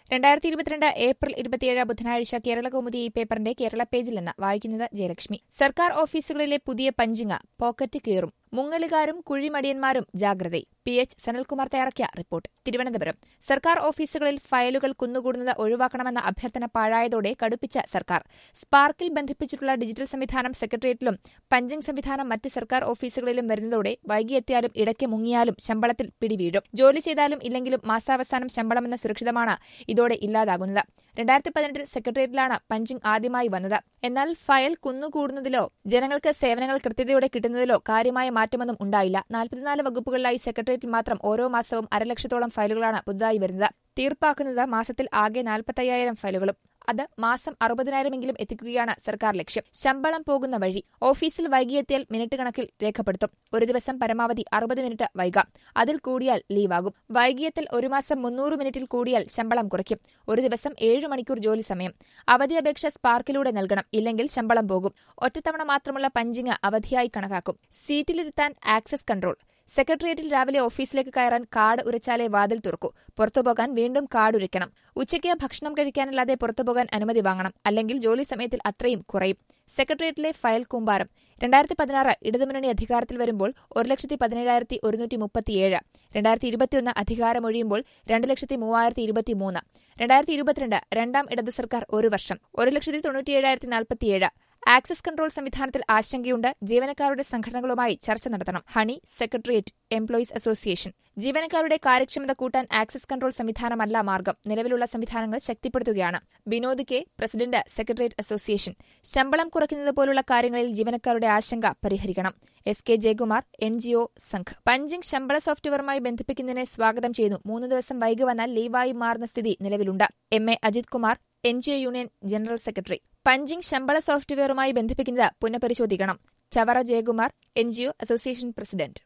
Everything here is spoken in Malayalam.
രണ്ടായിരത്തി ഇരുപത്തിരണ്ട് ഏപ്രിൽ ഇരുപത്തിയേഴ് ബുധനാഴ്ച കേരള കൗമുദി ഈ പേപ്പറിന്റെ കേരള പേജിൽ നിന്ന് വായിക്കുന്നത് ജയലക്ഷ്മി സർക്കാർ ഓഫീസുകളിലെ പുതിയ പഞ്ചിങ് പോക്കറ്റ് കീറും മുങ്ങലുകാരും കുഴിമടിയന്മാരും ജാഗ്രതയിൽ പി എച്ച് സനൽകുമാർ തയ്യാറാക്കിയ റിപ്പോർട്ട് തിരുവനന്തപുരം സർക്കാർ ഓഫീസുകളിൽ ഫയലുകൾ കുന്നുകൂടുന്നത് ഒഴിവാക്കണമെന്ന അഭ്യർത്ഥന പാഴായതോടെ കടുപ്പിച്ച സർക്കാർ സ്പാർക്കിൽ ബന്ധിപ്പിച്ചിട്ടുള്ള ഡിജിറ്റൽ സംവിധാനം സെക്രട്ടേറിയറ്റിലും പഞ്ചിംഗ് സംവിധാനം മറ്റ് സർക്കാർ ഓഫീസുകളിലും വരുന്നതോടെ വൈകിയെത്തിയാലും ഇടയ്ക്ക് മുങ്ങിയാലും ശമ്പളത്തിൽ പിടിവീഴും ജോലി ചെയ്താലും ഇല്ലെങ്കിലും മാസാവസാനം ശമ്പളമെന്ന സുരക്ഷിതമാണ് ഇതോടെ ഇല്ലാതാകുന്നത് രണ്ടായിരത്തി പതിനെട്ടിൽ സെക്രട്ടേറിയറ്റിലാണ് പഞ്ചിംഗ് ആദ്യമായി വന്നത് എന്നാൽ ഫയൽ കുന്നുകൂടുന്നതിലോ ജനങ്ങൾക്ക് സേവനങ്ങൾ കൃത്യതയോടെ കിട്ടുന്നതിലോ കാര്യമായ മാറ്റമൊന്നും ഉണ്ടായില്ല നാൽപ്പത്തിനാല് വകുപ്പുകളിലായി സെക്രട്ടേറിയറ്റിൽ മാത്രം ഓരോ മാസവും അരലക്ഷത്തോളം ഫയലുകളാണ് പുതുതായി വരുന്നത് തീർപ്പാക്കുന്നത് മാസത്തിൽ ആകെ നാൽപ്പത്തയ്യായിരം ഫയലുകളും അത് മാസം അറുപതിനായിരമെങ്കിലും എത്തിക്കുകയാണ് സർക്കാർ ലക്ഷ്യം ശമ്പളം പോകുന്ന വഴി ഓഫീസിൽ വൈകിയെത്തിയാൽ മിനിറ്റ് കണക്കിൽ രേഖപ്പെടുത്തും ഒരു ദിവസം പരമാവധി അറുപത് മിനിറ്റ് വൈകാം അതിൽ കൂടിയാൽ ലീവാകും വൈകിയെത്തൽ ഒരു മാസം മുന്നൂറ് മിനിറ്റിൽ കൂടിയാൽ ശമ്പളം കുറയ്ക്കും ഒരു ദിവസം ഏഴ് മണിക്കൂർ ജോലി സമയം അവധി അപേക്ഷ സ്പാർക്കിലൂടെ നൽകണം ഇല്ലെങ്കിൽ ശമ്പളം പോകും ഒറ്റത്തവണ മാത്രമുള്ള പഞ്ചിങ് അവധിയായി കണക്കാക്കും സീറ്റിലിരുത്താൻ ആക്സസ് കൺട്രോൾ സെക്രട്ടേറിയറ്റിൽ രാവിലെ ഓഫീസിലേക്ക് കയറാൻ കാർഡ് ഉരച്ചാലേ വാതിൽ തുറക്കൂ പുറത്തുപോകാൻ വീണ്ടും കാർഡ് ഉരയ്ക്കണം ഉച്ചയ്ക്ക് ഭക്ഷണം കഴിക്കാനല്ലാതെ പുറത്തുപോകാൻ അനുമതി വാങ്ങണം അല്ലെങ്കിൽ ജോലി സമയത്തിൽ അത്രയും കുറയും സെക്രട്ടേറിയറ്റിലെ ഫയൽ കൂമ്പാരം രണ്ടായിരത്തി പതിനാറ് ഇടതുമുന്നണി അധികാരത്തിൽ വരുമ്പോൾ ഒരു ലക്ഷത്തി പതിനേഴായിരത്തി ഒരുന്നൂറ്റി മുപ്പത്തിയേഴ് രണ്ടായിരത്തി ഇരുപത്തിയൊന്ന് അധികാരമൊഴിയുമ്പോൾ രണ്ട് ലക്ഷത്തി മൂവായിരത്തി ഇരുപത്തിമൂന്ന് രണ്ടായിരത്തി ഇരുപത്തിരണ്ട് രണ്ടാം ഇടതു സർക്കാർ ഒരു വർഷം ഒരു ലക്ഷത്തി തൊണ്ണൂറ്റിയേഴായിരത്തി നാൽപ്പത്തിയേഴ് ആക്സസ് കൺട്രോൾ സംവിധാനത്തിൽ ആശങ്കയുണ്ട് ജീവനക്കാരുടെ സംഘടനകളുമായി ചർച്ച നടത്തണം ഹണി സെക്രട്ടേറിയറ്റ് എംപ്ലോയീസ് അസോസിയേഷൻ ജീവനക്കാരുടെ കാര്യക്ഷമത കൂട്ടാൻ ആക്സസ് കൺട്രോൾ സംവിധാനമല്ല മാർഗം നിലവിലുള്ള സംവിധാനങ്ങൾ ശക്തിപ്പെടുത്തുകയാണ് Vinod K president secretariat association ശമ്പളം കുറയ്ക്കുന്നത് പോലുള്ള കാര്യങ്ങളിൽ ജീവനക്കാരുടെ ആശങ്ക പരിഹരിക്കണം S K Jayakumar N G O Sangh punching ശമ്പള സോഫ്റ്റ്വെയറുമായി ബന്ധിപ്പിക്കുന്നതിനെ സ്വാഗതം ചെയ്യുന്നു മൂന്ന് ദിവസം വൈകി വന്നാൽ ലീവായി മാറുന്ന സ്ഥിതി നിലവിലുണ്ട് M A Ajith Kumar N G O union general secretary punching ശമ്പള സോഫ്റ്റ്വെയറുമായി ബന്ധിപ്പിക്കുന്നത് പുനഃപരിശോധിക്കണം Chavara Jayakumar N G O association president